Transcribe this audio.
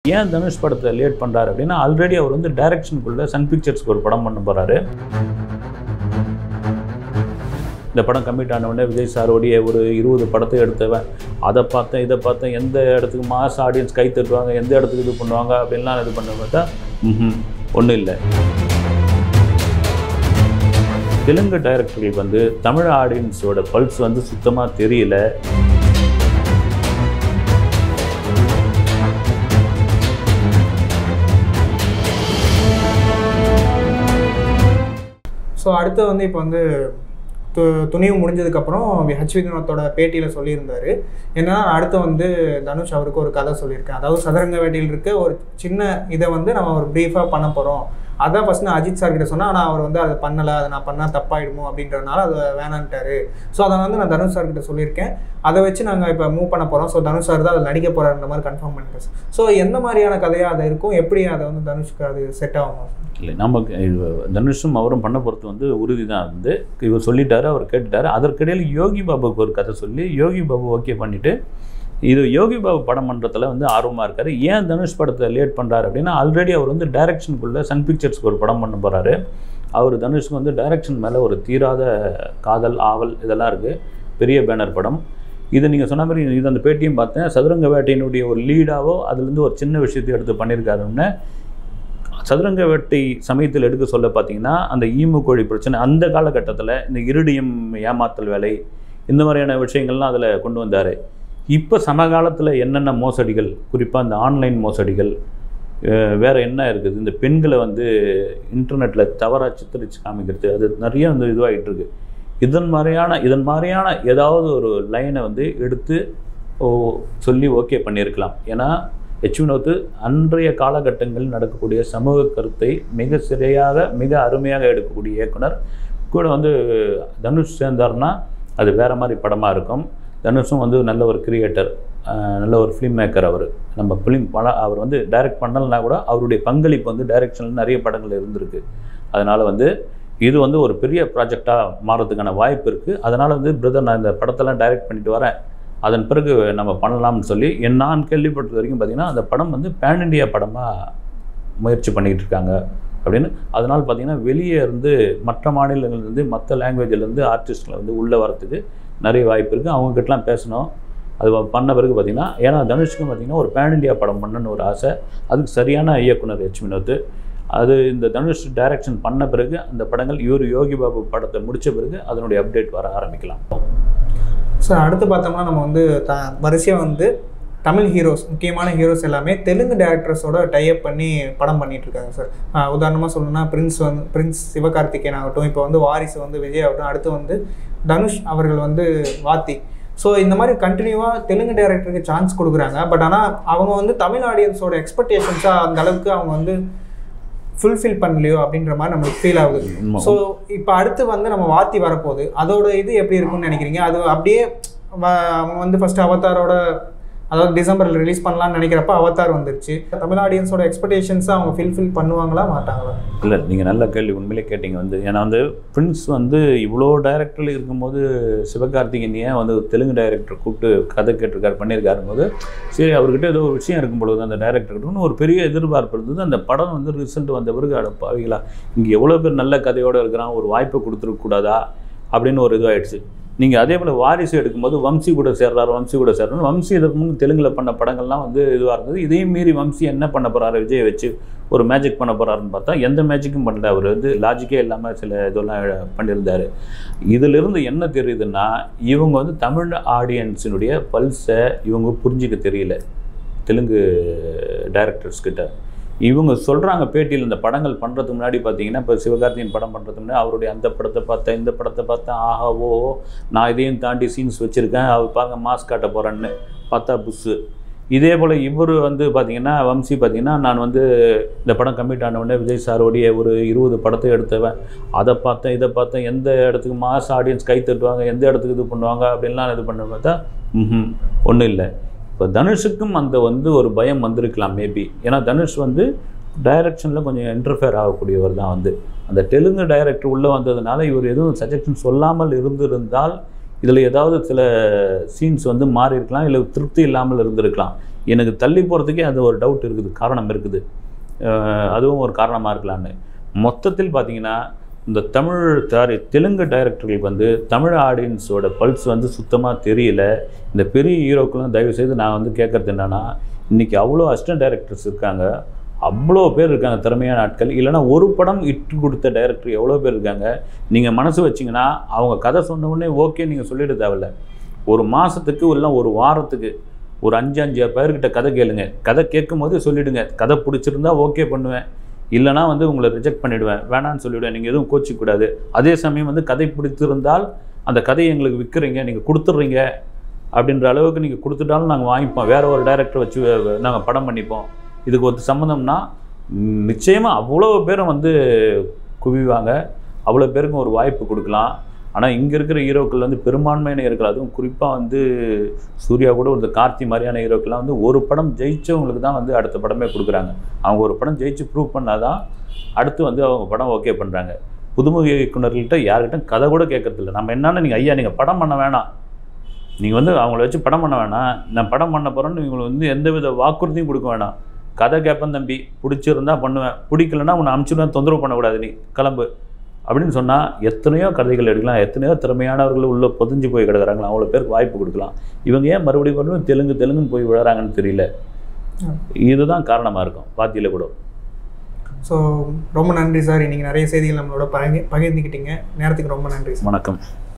ஏன் தனுஷ் படத்தை லேட் பண்ணுறாரு அப்படின்னா ஆல்ரெடி அவர் வந்து டைரக்ஷனுக்குள்ளே சன் பிக்சர்ஸ்க்கு ஒரு படம் பண்ண போகிறாரு இந்த படம் கம்மிட் ஆன உடனே விஜய் சாரோடைய ஒரு இருபது படத்தை எடுத்தவன் அதை பார்த்தேன் இதை பார்த்தேன் எந்த இடத்துக்கு மாஸ் ஆடியன்ஸ் கை தட்டுவாங்க எந்த இடத்துக்கு இது பண்ணுவாங்க அப்படின்லாம் இது பண்ண பார்த்தா ம் ஒன்றும் இல்லை தெலுங்கு டைரக்டர்களுக்கு வந்து தமிழ் ஆடியன்ஸோட பல்ஸ் வந்து சுத்தமாக தெரியல ஸோ அடுத்து வந்து இப்போ வந்து து துணிவு முடிஞ்சதுக்கப்புறம் ஹச் வினோத்தோட பேட்டியில் சொல்லியிருந்தாரு ஏன்னா அடுத்து வந்து தனுஷ் அவருக்கு ஒரு கதை சொல்லியிருக்கேன் அதாவது சதுரங்க வேட்டையில் இருக்க ஒரு சின்ன இதை வந்து நம்ம ஒரு ப்ரீஃபாக பண்ண போகிறோம் அதான் ஃபஸ்ட் நான் அஜித் சார் கிட்ட சொன்னேன் ஆனால் அவர் வந்து அதை பண்ணலை அதை நான் பண்ணால் தப்பாயிடுமோ அப்படின்றனால அதை வேணான்ட்டாரு ஸோ அதை வந்து நான் தனுஷ் சார் கிட்ட சொல்லியிருக்கேன் அதை வச்சு நாங்கள் இப்போ மூவ் பண்ண போகிறோம் ஸோ தனுஷ் சார் தான் அதில் நடிக்க போகிறாருன்ற மாதிரி கன்ஃபார்ம் பண்ணிட்டேன் ஸோ எந்த மாதிரியான கதையாக அது இருக்கும் எப்படி அதை வந்து தனுஷ்க்கு அது செட் ஆகும் இல்லை நமக்கு இது தனுஷும் அவரும் பண்ண பொறுத்து வந்து உறுதி தான் வந்து இவர் சொல்லிட்டாரு அவர் கேட்டுட்டாரு அதற்கிடையில் யோகி பாபுக்கு ஒரு கதை சொல்லி யோகி பாபு ஓகே பண்ணிவிட்டு இது யோகி பாபு படம் பண்ணுறதுல வந்து ஆர்வமாக இருக்காரு ஏன் தனுஷ் படத்தை லேட் பண்ணுறாரு அப்படின்னா ஆல்ரெடி அவர் வந்து டைரக்ஷனுக்குள்ளே சன் பிக்சர்ஸ்க்கு ஒரு படம் பண்ண போகிறாரு அவர் தனுஷ்க்கு வந்து டைரக்ஷன் மேலே ஒரு தீராத காதல் ஆவல் இதெல்லாம் இருக்குது பெரிய பேனர் படம் இது நீங்கள் சொன்ன மாதிரி இது அந்த பேட்டியும் பார்த்தேன் சதுரங்க வேட்டையினுடைய ஒரு லீடாவோ அதுலேருந்து ஒரு சின்ன விஷயத்தை எடுத்து பண்ணியிருக்காருன்னு சதுரங்க வேட்டை சமயத்தில் எடுக்க சொல்ல பார்த்தீங்கன்னா அந்த ஈமு கோழி பிரச்சனை அந்த காலகட்டத்தில் இந்த இருடியம் ஏமாத்தல் வேலை இந்த மாதிரியான விஷயங்கள்லாம் அதில் கொண்டு வந்தார் இப்போ சமகாலத்தில் என்னென்ன மோசடிகள் குறிப்பாக இந்த ஆன்லைன் மோசடிகள் அஹ் வேற என்ன இருக்குது இந்த பெண்களை வந்து இன்டர்நெட்டில் தவறாக சித்தரித்து காமிக்கிறது அது நிறைய வந்து இதுவாகிட்டு இருக்கு இதன் மாதிரியான இதன் மாதிரியான ஏதாவது ஒரு லைனை வந்து எடுத்து ஓ சொல்லி ஓகே பண்ணியிருக்கலாம் ஏன்னா எச் வினோத் அன்றைய காலகட்டங்களில் நடக்கக்கூடிய சமூக கருத்தை மிக சிறையாக மிக அருமையாக எடுக்கக்கூடிய இயக்குனர் கூட வந்து தனுஷ் சேர்ந்தார்னா அது வேற மாதிரி படமாக இருக்கும் தனுஷும் வந்து நல்ல ஒரு கிரியேட்டர் நல்ல ஒரு ஃபிலிம் மேக்கர் அவர் நம்ம ஃபிலிம் படம் அவர் வந்து டைரக்ட் பண்ணலைன்னா கூட அவருடைய பங்களிப்பு வந்து டைரக்ஷனில் நிறைய படங்கள் இருந்திருக்கு அதனால் வந்து இது வந்து ஒரு பெரிய ப்ராஜெக்டாக மாறதுக்கான வாய்ப்பு இருக்குது அதனால் வந்து பிரதர் நான் இந்த படத்தெல்லாம் டைரக்ட் பண்ணிட்டு வரேன் அதன் பிறகு நம்ம பண்ணலாம்னு சொல்லி என் நான் கேள்விப்பட்டது வரைக்கும் பார்த்திங்கன்னா அந்த படம் வந்து பேன் இண்டியா படமாக முயற்சி பண்ணிக்கிட்டு இருக்காங்க அப்படின்னு அதனால் பார்த்திங்கன்னா வெளியே இருந்து மற்ற மாநிலங்கள்லேருந்து மற்ற லாங்குவேஜ்லேருந்து ஆர்டிஸ்ட்களை வந்து உள்ளே வரத்துக்கு நிறைய வாய்ப்பு இருக்குது அவங்ககிட்டலாம் பேசணும் அது பண்ண பிறகு பார்த்திங்கன்னா ஏன்னா தனுஷ்க்கும் பார்த்திங்கன்னா ஒரு பேன் இண்டியா படம் பண்ணணும்னு ஒரு ஆசை அதுக்கு சரியான இயக்குனர் ஹெச் வினோத் அது இந்த தனுஷ் டைரக்ஷன் பண்ண பிறகு அந்த படங்கள் இவர் யோகி பாபு படத்தை முடித்த பிறகு அதனுடைய அப்டேட் வர ஆரம்பிக்கலாம் சார் அடுத்து பார்த்தோம்னா நம்ம வந்து த வரிசையாக வந்து தமிழ் ஹீரோஸ் முக்கியமான ஹீரோஸ் எல்லாமே தெலுங்கு டேரக்டர்ஸோட டைப் பண்ணி படம் பண்ணிட்டு இருக்காங்க சார் உதாரணமாக சொல்லணும்னா பிரின்ஸ் வந்து பிரின்ஸ் சிவகார்த்திகேயன் ஆகட்டும் இப்போ வந்து வாரிசு வந்து விஜய் ஆகட்டும் அடுத்து வந்து தனுஷ் அவர்கள் வந்து வாத்தி ஸோ இந்த மாதிரி கண்டினியூவாக தெலுங்கு டேரக்டருக்கு சான்ஸ் கொடுக்குறாங்க பட் ஆனால் அவங்க வந்து தமிழ் ஆடியன்ஸோட எக்ஸ்பெக்டேஷன்ஸாக அந்த அளவுக்கு அவங்க வந்து ஃபுல்ஃபில் பண்ணலையோ அப்படின்ற மாதிரி நம்மளுக்கு ஃபீல் ஆகுது உண்மை. ஸோ இப்போ அடுத்து வந்து நம்ம வாத்தி வரப்போகுது அதோட இது எப்படி இருக்கும்னு நினைக்கிறீங்க அது அப்படியே வ- அவங்க வந்து ஃபர்ஸ்ட் அவதாரோட அதாவது டிசம்பரில் ரிலீஸ் பண்ணலாம்னு நினைக்கிறப்ப அவதார் வந்துருச்சு தமிழ் ஆடியன்ஸோட எக்ஸ்பெக்டேஷன்ஸை அவங்க ஃபில்ஃபில் பண்ணுவாங்களா மாட்டாங்களா இல்லை நீங்கள் நல்ல கேள்வி உண்மையிலே கேட்டீங்க வந்து ஏன்னா வந்து பிரின்ஸ் வந்து இவ்வளோ டைரக்டரில் இருக்கும்போது சிவகார்த்திகேயன் ஏன் வந்து தெலுங்கு டைரக்டர் கூப்பிட்டு கதை கேட்டிருக்காரு பண்ணியிருக்காரு போது சரி அவர்கிட்ட ஏதோ ஒரு விஷயம் இருக்கும் பொழுது அந்த டைரக்டர்கிட்ட ஒரு பெரிய எதிர்பார்ப்பு இருந்தது அந்த படம் வந்து ரிசல்ட் வந்த பிறகு அடப்பாவிகளா இங்கே எவ்வளோ பேர் நல்ல கதையோடு இருக்கிறான் ஒரு வாய்ப்பை கொடுத்துருக்கூடாதா அப்படின்னு ஒரு இதுவாயிடுச்சு நீங்கள் அதே போல் வாரிசு எடுக்கும்போது வம்சி கூட சேர்றாரு வம்சி கூட சேர்றாரு வம்சி இதற்கு முன் தெலுங்கில் பண்ண படங்கள்லாம் வந்து இதுவாக இருந்தது இதையும் மீறி வம்சி என்ன பண்ண போகிறாரு விஜய் வச்சு ஒரு மேஜிக் பண்ண போகிறாருன்னு பார்த்தா எந்த மேஜிக்கும் பண்ணல அவர் வந்து லாஜிக்கே இல்லாமல் சில இதெல்லாம் பண்ணியிருந்தார் இதிலிருந்து என்ன தெரியுதுன்னா இவங்க வந்து தமிழ் ஆடியன்ஸினுடைய பல்ஸை இவங்க புரிஞ்சிக்க தெரியல தெலுங்கு டைரக்டர்ஸ் கிட்ட இவங்க சொல்கிறாங்க பேட்டியில் இந்த படங்கள் பண்ணுறதுக்கு முன்னாடி பார்த்தீங்கன்னா இப்போ சிவகார்த்தியின் படம் பண்ணுறதுக்கு முன்னாடி அவருடைய அந்த படத்தை பார்த்தேன் இந்த படத்தை பார்த்தேன் ஆஹா ஓ நான் இதையும் தாண்டி சீன்ஸ் வச்சுருக்கேன் அவர் பாருங்க மாஸ்க் காட்ட போகிறேன்னு பார்த்தா புஸ்ஸு இதே போல் இவர் வந்து பார்த்தீங்கன்னா வம்சி பார்த்தீங்கன்னா நான் வந்து இந்த படம் கம்மிட் ஆன உடனே விஜய் சாரோடைய ஒரு இருபது படத்தை எடுத்தவன் அதை பார்த்தேன் இதை பார்த்தேன் எந்த இடத்துக்கு மாஸ் ஆடியன்ஸ் கை தட்டுவாங்க எந்த இடத்துக்கு இது பண்ணுவாங்க அப்படின்லாம் இது பண்ண பார்த்தா ம் ஒன்றும் இல்லை இப்போ தனுஷுக்கும் அந்த வந்து ஒரு பயம் வந்திருக்கலாம் மேபி ஏன்னா தனுஷ் வந்து டைரக்ஷனில் கொஞ்சம் இன்டர்ஃபியர் ஆகக்கூடியவர் தான் வந்து அந்த தெலுங்கு டைரக்டர் உள்ளே வந்ததுனால இவர் எதுவும் சஜஷன் சொல்லாமல் இருந்திருந்தால் இதில் ஏதாவது சில சீன்ஸ் வந்து மாறி இருக்கலாம் இல்லை திருப்தி இல்லாமல் இருந்திருக்கலாம் எனக்கு தள்ளி போகிறதுக்கே அது ஒரு டவுட் இருக்குது காரணம் இருக்குது அஹ் அதுவும் ஒரு காரணமாக இருக்கலான்னு மொத்தத்தில் பார்த்தீங்கன்னா இந்த தமிழ் சாரி தெலுங்கு டைரக்டர்களுக்கு வந்து தமிழ் ஆடியன்ஸோட பல்ஸ் வந்து சுத்தமாக தெரியல இந்த பெரிய ஹீரோக்கெல்லாம் தயவு செய்து நான் வந்து கேட்குறது என்னன்னா இன்றைக்கி அவ்வளோ அசிஸ்டன்ட் டைரக்டர்ஸ் இருக்காங்க அவ்வளோ பேர் இருக்காங்க திறமையான ஆட்கள் இல்லைன்னா ஒரு படம் இட்டு கொடுத்த டைரக்டர் எவ்வளோ பேர் இருக்காங்க நீங்கள் மனசு வச்சிங்கன்னா அவங்க கதை சொன்ன உடனே ஓகே நீங்கள் சொல்லிட தேவையில்ல ஒரு மாதத்துக்கு இல்லை ஒரு வாரத்துக்கு ஒரு அஞ்சு அஞ்சு பேர்கிட்ட கதை கேளுங்க கதை கேட்கும் போதே சொல்லிவிடுங்க கதை பிடிச்சிருந்தா ஓகே பண்ணுவேன் இல்லைனா வந்து உங்களை ரிஜெக்ட் பண்ணிவிடுவேன் வேணான்னு சொல்லிவிடுவேன் நீங்கள் எதுவும் கோச்சிக்கூடாது அதே சமயம் வந்து கதை பிடித்திருந்தால் அந்த கதையை எங்களுக்கு விற்கிறீங்க நீங்கள் கொடுத்துட்றீங்க அப்படின்ற அளவுக்கு நீங்கள் கொடுத்துட்டாலும் நாங்கள் வாங்கிப்போம் வேற ஒரு டைரக்டர் வச்சு நாங்கள் படம் பண்ணிப்போம் இதுக்கு ஒரு சம்மந்தம்னா நிச்சயமாக அவ்வளோ பேரும் வந்து குவிவாங்க அவ்வளோ பேருக்கும் ஒரு வாய்ப்பு கொடுக்கலாம் ஆனால் இங்கே இருக்கிற ஹீரோக்கள் வந்து பெரும்பான்மையான ஹீரோக்கள் அதுவும் குறிப்பாக வந்து சூர்யா கூட ஒரு கார்த்தி மாதிரியான ஹீரோக்கெல்லாம் வந்து ஒரு படம் ஜெயிச்சவங்களுக்கு தான் வந்து அடுத்த படமே கொடுக்குறாங்க அவங்க ஒரு படம் ஜெயிச்சு ப்ரூவ் பண்ணாதான் அடுத்து வந்து அவங்க படம் ஓகே பண்ணுறாங்க புதுமுக இயக்குனர்கள்ட்ட யார்கிட்ட கதை கூட கேட்கறதில்ல நம்ம என்னன்னா நீங்கள் ஐயா நீங்கள் படம் பண்ண வேணாம் நீங்கள் வந்து அவங்கள வச்சு படம் பண்ண வேணாம் நான் படம் பண்ண போகிறேன்னு இவங்களுக்கு வந்து எந்தவித வாக்குறுதியும் கொடுக்க வேணாம் கதை கேட்பேன் தம்பி பிடிச்சிருந்தா பண்ணுவேன் பிடிக்கலன்னா உன்னை அமுச்சுடுவேன் தொந்தரவு பண்ணக்கூடாது நீ கிளம்பு அப்படின்னு சொன்னால் எத்தனையோ கதைகள் எடுக்கலாம் எத்தனையோ திறமையானவர்கள் உள்ளே பொதிஞ்சு போய் கிடக்குறாங்க அவ்வளோ பேருக்கு வாய்ப்பு கொடுக்கலாம் இவங்க ஏன் மறுபடியும் மறுபடியும் தெலுங்கு தெலுங்குன்னு போய் விழறாங்கன்னு தெரியல இதுதான் காரணமாக இருக்கும் பாத்தியில் கூட ஸோ ரொம்ப நன்றி சார் இன்னைக்கு நிறைய செய்திகள் நம்மளோட பகிர்ந்து பகிர்ந்துக்கிட்டீங்க நேரத்துக்கு ரொம்ப நன்றி சார் வணக்கம்